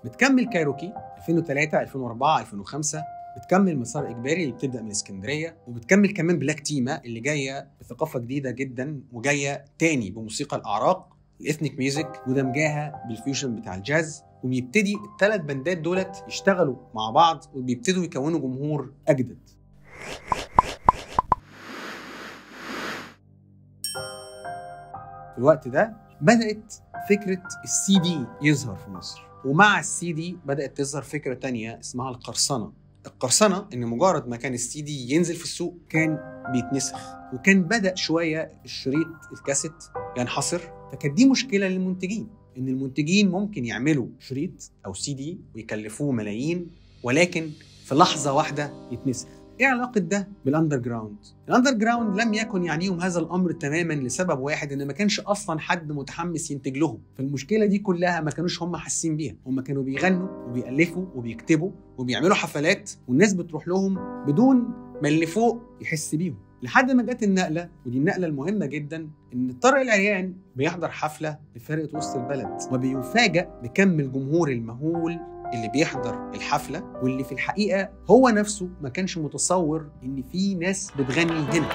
بتكمل كايروكي 2003 2004 2005 بتكمل مسار اجباري اللي بتبدا من اسكندريه وبتكمل كمان بلاك تيما اللي جايه بثقافه جديده جدا وجايه تاني بموسيقى الاعراق الاثنيك ميوزك ودمجاها بالفيوجن بتاع الجاز وبيبتدي الثلاث بندات دولت يشتغلوا مع بعض وبيبتدوا يكونوا جمهور اجدد في الوقت ده بدات فكره السي دي يظهر في مصر ومع السي دي بدات تظهر فكره تانية اسمها القرصنه القرصنه ان مجرد ما كان السي دي ينزل في السوق كان بيتنسخ وكان بدا شويه الشريط الكاسيت ينحصر فكانت دي مشكله للمنتجين ان المنتجين ممكن يعملوا شريط او سي دي ويكلفوه ملايين ولكن في لحظه واحده يتنسخ ايه علاقه ده بالاندر جراوند الاندر جراوند لم يكن يعنيهم هذا الامر تماما لسبب واحد ان ما كانش اصلا حد متحمس ينتج لهم فالمشكله دي كلها ما كانوش هم حاسين بيها هم كانوا بيغنوا وبيالفوا وبيكتبوا وبيعملوا حفلات والناس بتروح لهم بدون ما اللي فوق يحس بيهم لحد ما جت النقله ودي النقله المهمه جدا ان طارق العريان بيحضر حفله لفرقه وسط البلد وبيفاجئ بكم الجمهور المهول اللي بيحضر الحفله واللي في الحقيقه هو نفسه ما كانش متصور ان في ناس بتغني هنا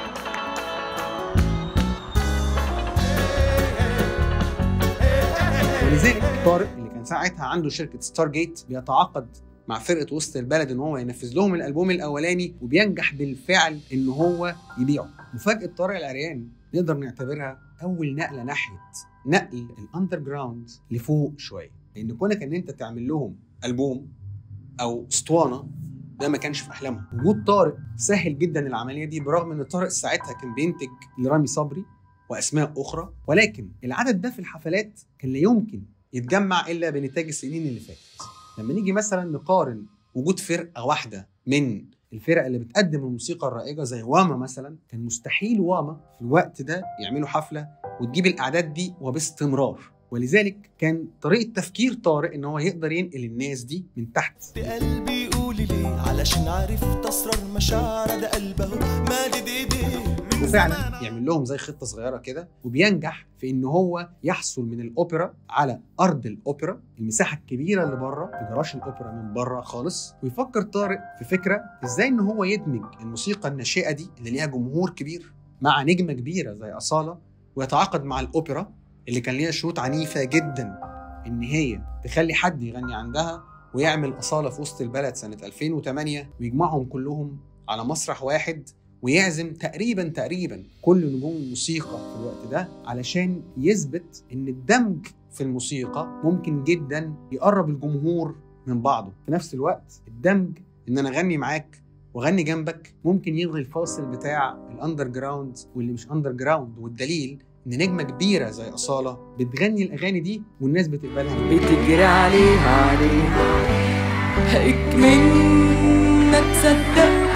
ولذلك طارق اللي كان ساعتها عنده شركه ستار جيت بيتعاقد مع فرقه وسط البلد ان هو ينفذ لهم الالبوم الاولاني وبينجح بالفعل ان هو يبيعه مفاجاه طارق العريان نقدر نعتبرها اول نقله ناحيه نقل الاندر جراوند لفوق شويه لان كونك ان انت تعمل لهم البوم او اسطوانه ده ما كانش في احلامهم وجود طارق سهل جدا العمليه دي برغم ان طارق ساعتها كان بينتج لرامي صبري واسماء اخرى ولكن العدد ده في الحفلات كان لا يمكن يتجمع الا بنتاج السنين اللي فاتت لما نيجي مثلا نقارن وجود فرقه واحده من الفرق اللي بتقدم الموسيقى الرائجه زي واما مثلا كان مستحيل واما في الوقت ده يعملوا حفله وتجيب الاعداد دي وباستمرار ولذلك كان طريقه تفكير طارق ان هو يقدر ينقل الناس دي من تحت قلبي قولي ليه علشان عرفت اسرار مشاعر ده قلبه مادد ايديه من وفعلا زمان يعمل لهم زي خطه صغيره كده وبينجح في ان هو يحصل من الاوبرا على ارض الاوبرا المساحه الكبيره اللي بره في جراج الاوبرا من بره خالص ويفكر طارق في فكره ازاي ان هو يدمج الموسيقى الناشئه دي اللي ليها جمهور كبير مع نجمه كبيره زي اصاله ويتعاقد مع الاوبرا اللي كان ليها شروط عنيفه جدا ان هي تخلي حد يغني عندها ويعمل اصاله في وسط البلد سنه 2008 ويجمعهم كلهم على مسرح واحد ويعزم تقريبا تقريبا كل نجوم الموسيقى في الوقت ده علشان يثبت ان الدمج في الموسيقى ممكن جدا يقرب الجمهور من بعضه في نفس الوقت الدمج ان انا اغني معاك واغني جنبك ممكن يلغي الفاصل بتاع الاندر جراوند واللي مش اندر جراوند والدليل ان نجمه كبيره زي اصاله بتغني الاغاني دي والناس بتقبلها بتجري عليها عليها هيك منك صدقت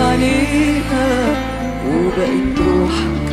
عليها وبقيت روحك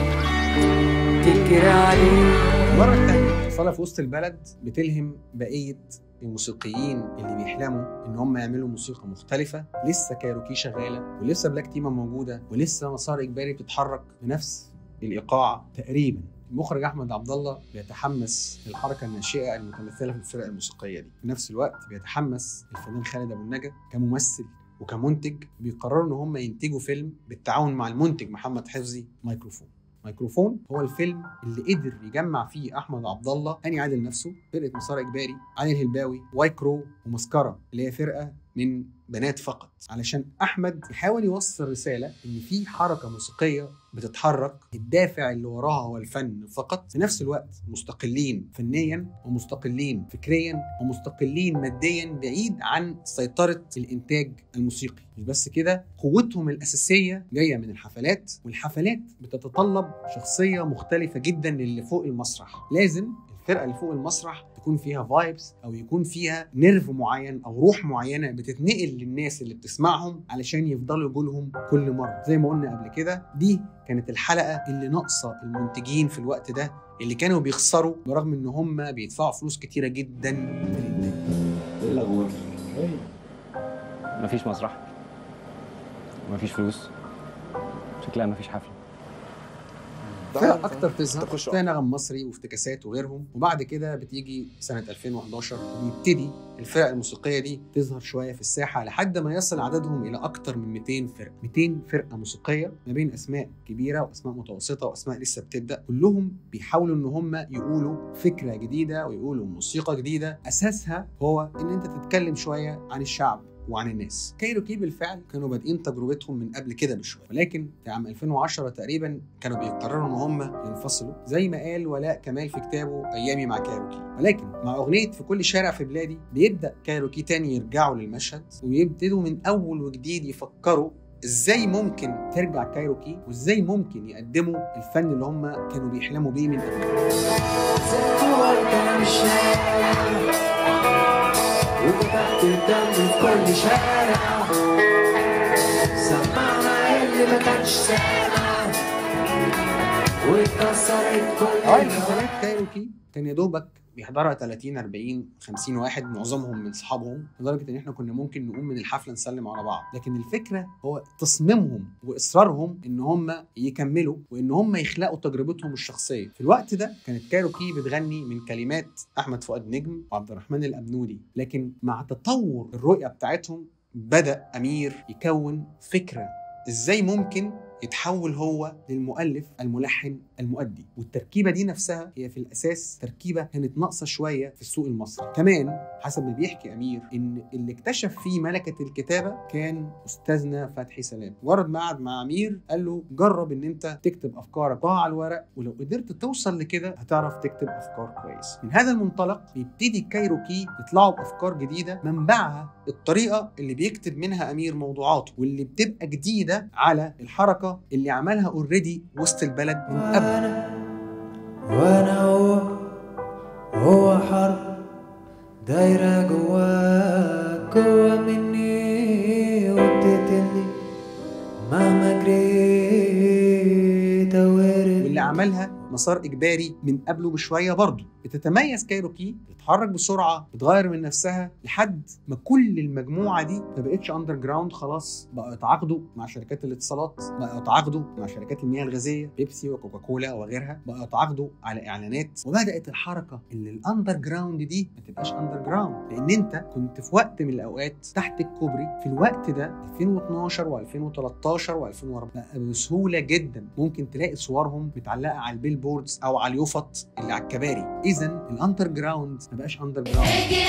تجري عليها المره الثانيه اصاله في وسط البلد بتلهم بقيه الموسيقيين اللي بيحلموا ان هم يعملوا موسيقى مختلفه لسه كايروكي شغاله ولسه بلاك تيما موجوده ولسه مسار اجباري بتتحرك بنفس الايقاع تقريبا المخرج احمد عبد الله بيتحمس للحركه الناشئه المتمثله في الفرق الموسيقيه دي في نفس الوقت بيتحمس الفنان خالد ابو النجا كممثل وكمنتج بيقرروا ان هم ينتجوا فيلم بالتعاون مع المنتج محمد حفظي مايكروفون مايكروفون هو الفيلم اللي قدر يجمع فيه احمد عبد الله هاني عادل نفسه فرقه مسار اجباري علي الهلباوي وايكرو ومسكره اللي هي فرقه من بنات فقط علشان احمد يحاول يوصل رساله ان في حركه موسيقيه بتتحرك الدافع اللي وراها هو الفن فقط في نفس الوقت مستقلين فنيا ومستقلين فكريا ومستقلين ماديا بعيد عن سيطره الانتاج الموسيقي مش بس كده قوتهم الاساسيه جايه من الحفلات والحفلات بتتطلب شخصيه مختلفه جدا للي فوق المسرح لازم الفرقه اللي فوق المسرح تكون فيها فايبس او يكون فيها نيرف معين او روح معينه بتتنقل للناس اللي بتسمعهم علشان يفضلوا يقولهم كل مره زي ما قلنا قبل كده دي كانت الحلقه اللي ناقصه المنتجين في الوقت ده اللي كانوا بيخسروا برغم ان هم بيدفعوا فلوس كتيره جدا في الانتاج ايه الاخبار؟ مفيش مسرح مفيش فلوس شكلها مفيش حفله فرق اكتر تظهر تخش فيها نغم مصري وافتكاسات وغيرهم وبعد كده بتيجي سنه 2011 بيبتدي الفرق الموسيقيه دي تظهر شويه في الساحه لحد ما يصل عددهم الى اكتر من 200 فرقه 200 فرقه موسيقيه ما بين اسماء كبيره واسماء متوسطه واسماء لسه بتبدا كلهم بيحاولوا ان هم يقولوا فكره جديده ويقولوا موسيقى جديده اساسها هو ان انت تتكلم شويه عن الشعب وعن الناس كايروكي بالفعل كانوا بادئين تجربتهم من قبل كده بشويه ولكن في عام 2010 تقريبا كانوا بيقرروا ان هم ينفصلوا زي ما قال ولاء كمال في كتابه ايامي مع كايروكي ولكن مع اغنيه في كل شارع في بلادي بيبدا كايروكي تاني يرجعوا للمشهد ويبتدوا من اول وجديد يفكروا ازاي ممكن ترجع كايروكي وازاي ممكن يقدموا الفن اللي هم كانوا بيحلموا بيه من قبل وفتحت الدم في كل شارع سمعنا اللي ما كانش سامع واتكسرت كل اوائل الهوا حفلات كايروكي كان يا دوبك بيحضرها 30 40 50 واحد معظمهم من صحابهم لدرجه ان احنا كنا ممكن نقوم من الحفله نسلم على بعض لكن الفكره هو تصميمهم واصرارهم ان هم يكملوا وان هم يخلقوا تجربتهم الشخصيه في الوقت ده كانت كايروكي بتغني من كلمات احمد فؤاد نجم وعبد الرحمن الابنودي لكن مع تطور الرؤيه بتاعتهم بدا امير يكون فكره ازاي ممكن يتحول هو للمؤلف الملحن المؤدي والتركيبه دي نفسها هي في الاساس تركيبه كانت ناقصه شويه في السوق المصري كمان حسب ما بيحكي امير ان اللي اكتشف فيه ملكه الكتابه كان استاذنا فتحي سلام مجرد ما قعد مع امير قال له جرب ان انت تكتب افكارك ضاع على الورق ولو قدرت توصل لكده هتعرف تكتب افكار كويس من هذا المنطلق بيبتدي كايروكي يطلعوا بافكار جديده منبعها الطريقه اللي بيكتب منها امير موضوعاته واللي بتبقى جديده على الحركه اللي عملها اوريدي وسط البلد من قبل وانا وانا هو هو حرب دايرة جواك جوا مني وبتقتلني مهما جريت اوارد واللي عملها مسار اجباري من قبله بشويه برضه بتتميز كايروكي بتتحرك بسرعه بتغير من نفسها لحد ما كل المجموعه دي ما بقتش اندر جراوند خلاص بقوا يتعاقدوا مع شركات الاتصالات بقوا يتعاقدوا مع شركات المياه الغازيه بيبسي وكوكاكولا وغيرها بقوا يتعاقدوا على اعلانات وبدات الحركه اللي الاندر جراوند دي ما تبقاش اندر جراوند لان انت كنت في وقت من الاوقات تحت الكوبري في الوقت ده 2012 و2013 و2004 بقى بسهوله جدا ممكن تلاقي صورهم متعلقه على البيل بوردز او على اليوفط اللي على الكباري اذا الاندر جراوند ما بقاش اندر جراوند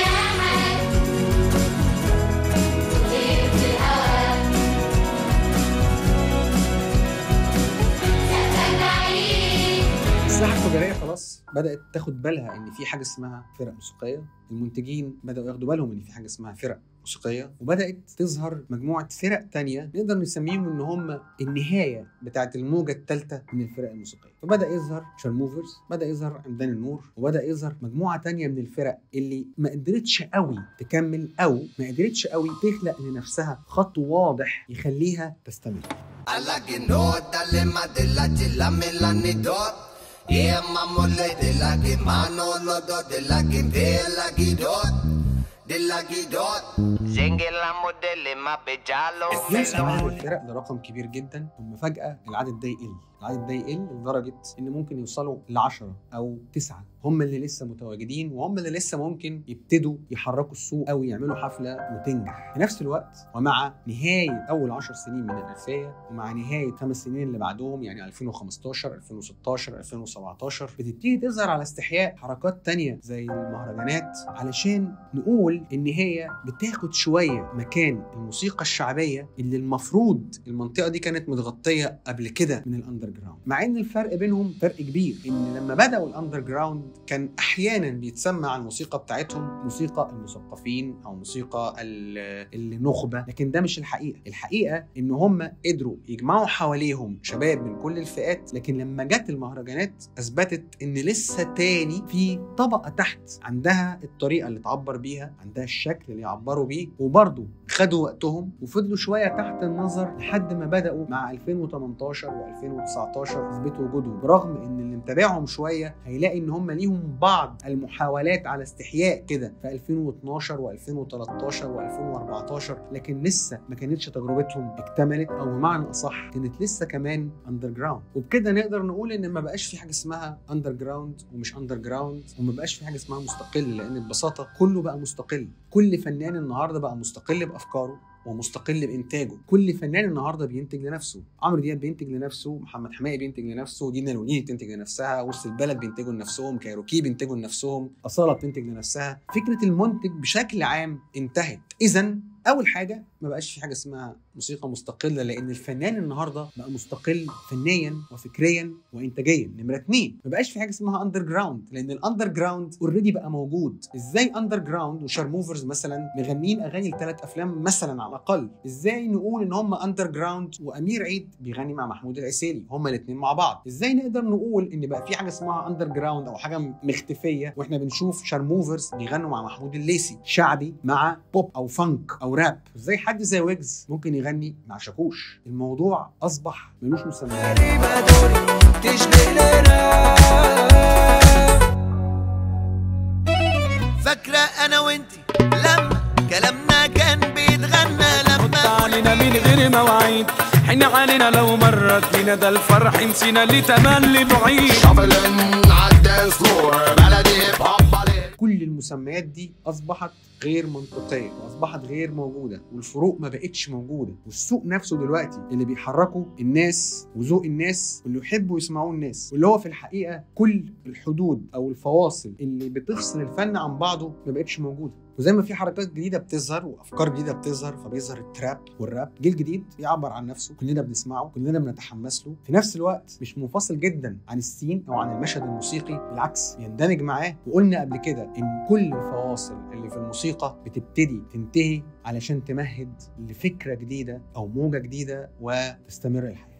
الساحه التجاريه خلاص بدات تاخد بالها ان في حاجه اسمها فرق موسيقيه المنتجين بداوا ياخدوا بالهم ان في حاجه اسمها فرق موسيقيه وبدات تظهر مجموعه فرق تانية نقدر نسميهم ان هم النهايه بتاعت الموجه الثالثه من الفرق الموسيقيه فبدا يظهر شارموفرز بدا يظهر عمدان النور وبدا يظهر مجموعه تانية من الفرق اللي ما قدرتش قوي تكمل او ما قدرتش قوي تخلق لنفسها خط واضح يخليها تستمر Alla che nota le madella ce la melani dot E mamole della che mano lo do della che bella che dot Della che dot Zenghe la modelle ma beggialo يوصل عدد الفرق لرقم كبير جدا ثم فجأة العدد ده يقل العدد ده يقل لدرجة إن ممكن يوصلوا ل 10 أو 9 هم اللي لسه متواجدين وهم اللي لسه ممكن يبتدوا يحركوا السوق أو يعملوا حفلة وتنجح في نفس الوقت ومع نهاية أول 10 سنين من الألفية ومع نهاية خمس سنين اللي بعدهم يعني 2015 2016 2017 بتبتدي تظهر على استحياء حركات تانية زي المهرجانات علشان نقول إن هي بتاخد شوية مكان الموسيقى الشعبية اللي المفروض المنطقة دي كانت متغطية قبل كده من الأندر جراوند مع إن الفرق بينهم فرق كبير إن لما بدأوا الأندر جراوند كان أحيانا بيتسمى على الموسيقى بتاعتهم موسيقى المثقفين أو موسيقى ال- النخبة لكن ده مش الحقيقة الحقيقة إن هم قدروا يجمعوا حواليهم شباب من كل الفئات لكن لما جت المهرجانات أثبتت إن لسه تاني في طبقة تحت عندها الطريقة اللي تعبر بيها عندها الشكل اللي يعبروا بيه وبرضه خدوا وقتهم وفضلوا شوية تحت النظر لحد ما بدأوا مع 2018 و2019 2019 اثبتوا وجودهم برغم ان اللي متابعهم شويه هيلاقي ان هم ليهم بعض المحاولات على استحياء كده في 2012 و2013 و2014 لكن لسه ما كانتش تجربتهم اكتملت او بمعنى اصح كانت لسه كمان اندر جراوند وبكده نقدر نقول ان ما بقاش في حاجه اسمها اندر جراوند ومش اندر جراوند وما بقاش في حاجه اسمها مستقل لان ببساطه كله بقى مستقل كل فنان النهارده بقى مستقل بافكاره ومستقل بانتاجه كل فنان النهارده بينتج لنفسه عمرو دياب بينتج لنفسه محمد حماقي بينتج لنفسه دينا الونيني بتنتج لنفسها وسط البلد بينتجوا لنفسهم كايروكي بينتجوا لنفسهم اصاله بتنتج لنفسها فكره المنتج بشكل عام انتهت اذا اول حاجه ما بقاش في حاجه اسمها موسيقى مستقله لان الفنان النهارده بقى مستقل فنيا وفكريا وانتاجيا نمره اتنين ما بقاش في حاجه اسمها اندر جراوند لان الاندر جراوند اوريدي بقى موجود ازاي اندر جراوند وشارموفرز مثلا مغنيين اغاني لثلاث افلام مثلا على الاقل ازاي نقول ان هم اندر جراوند وامير عيد بيغني مع محمود العسيلي هما الاثنين مع بعض ازاي نقدر نقول ان بقى في حاجه اسمها اندر جراوند او حاجه مختفيه واحنا بنشوف شارموفرز بيغنوا مع محمود الليثي شعبي مع بوب او فانك او راب ازاي حد زي ويجز ممكن يغني مع شاكوش الموضوع اصبح ملوش مسميات فاكرة أنا وأنتي لما كلامنا كان بيتغنى حط لما علينا من غير مواعيد حن علينا لو مرت بينا ده الفرح نسينا اللي تملي بعيد شافلن عالدانس فلور بلدي هيب هوب عليك كل المسميات دي اصبحت غير منطقيه واصبحت غير موجوده والفروق ما بقتش موجوده والسوق نفسه دلوقتي اللي بيحركه الناس وذوق الناس واللي يحبوا يسمعوه الناس واللي هو في الحقيقه كل الحدود او الفواصل اللي بتفصل الفن عن بعضه ما بقتش موجوده وزي ما في حركات جديده بتظهر وافكار جديده بتظهر فبيظهر التراب والراب جيل جديد بيعبر عن نفسه كلنا بنسمعه كلنا بنتحمس له في نفس الوقت مش منفصل جدا عن السين او عن المشهد الموسيقي بالعكس يندمج معاه وقلنا قبل كده ان كل الفواصل اللي في الموسيقى بتبتدي تنتهي علشان تمهد لفكره جديده او موجه جديده وتستمر الحياه